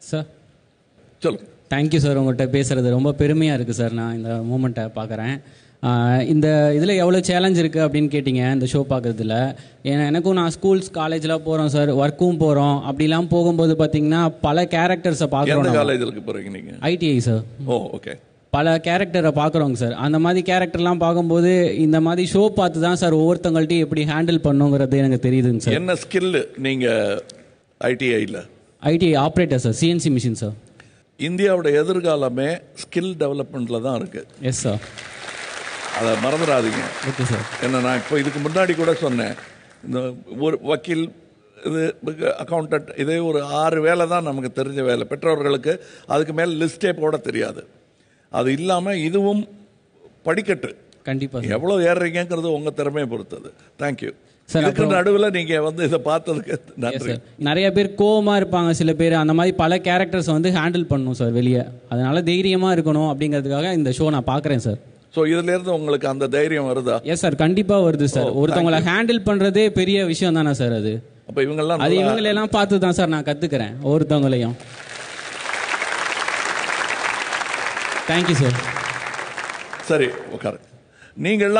Sir சொல்லுங்க thank you sir உங்கள்கிட்ட பேசுகிறது ரொம்ப பெருமையாக இருக்குது சார் நான் இந்த மூமெண்ட்டை பார்க்குறேன் இந்த இதில் எவ்வளோ சேலஞ்ச் இருக்குது அப்படின்னு கேட்டிங்க இந்த ஷோ பார்க்குறதுல ஏன்னா எனக்கும் நான் ஸ்கூல்ஸ் காலேஜ்லாம் போகிறோம் சார் ஒர்க்கும் போகிறோம் அப்படிலாம் போகும்போது பார்த்தீங்கன்னா பல கேரக்டர்ஸை எந்த பார்க்குறோம் காலேஜுக்கு போறீங்க நீங்க ஐடிஐ சார் ஓ ஓகே பல கேரக்டரை பார்க்குறோங்க சார் அந்த மாதிரி கேரக்டர்லாம் பார்க்கும்போது இந்த மாதிரி ஷோ பார்த்து தான் சார் ஒவ்வொருத்தங்கள்ட்டையும் எப்படி ஹேண்டில் பண்ணுங்கிறது எனக்கு தெரியுதுங்க சார் என்ன ஸ்கில் நீங்க ஐடிஐல ITI operator sir CNC machine sir இந்தியாவோட எதிர்காலமே ஸ்கில் டெவலப்மெண்ட்ல தான் இருக்கு எஸ் சார் அதை மறந்துடாதீங்க ஓகே சார் என்ன நான் இப்போ இதுக்கு முன்னாடி கூட சொன்னேன் இந்த ஒரு வக்கீல் இது அக்கௌண்டன்ட் இதே ஒரு ஆறு வேலை தான் நமக்கு தெரிஞ்ச வேலை பெற்றோர்களுக்கு அதுக்கு மேல் லிஸ்டே போட தெரியாது அது இல்லாமல் இதுவும் படிக்கட்டு கண்டிப்பாக சார் எவ்வளோ ஏறுறீங்கிறது உங்கள் திறமையை பொறுத்தது தேங்க்யூ சார், இதுக்கு நடுவில் நீங்கள் வந்து இதை பார்த்ததுக்கு Yes, நன்றி sir. நிறைய பேர் கோவமா இருப்பாங்க சில பேர் அந்த மாதிரி பல கேரக்டர்ஸ் வந்து ஹேண்டில் பண்ணணும் சார் வெளியே அதனால தைரியமா இருக்கணும் அப்படிங்கிறதுக்காக இந்த ஷோ நான் பார்க்குறேன் சார் ஸோ இதுலேருந்து உங்களுக்கு அந்த தைரியம் வருதா எஸ் சார் கண்டிப்பா வருது சார் ஒருத்தவங்களை ஹேண்டில் பண்றதே பெரிய விஷயம் தானே சார் அது அப்போ இவங்கெல்லாம் அது நல்லா- இவங்களெல்லாம் பார்த்து தான் சார் நான் கத்துக்கிறேன் ஒவ்வொருத்தவங்களையும் தேங்க்யூ சார் சரி உட்காருங்க நீங்கள்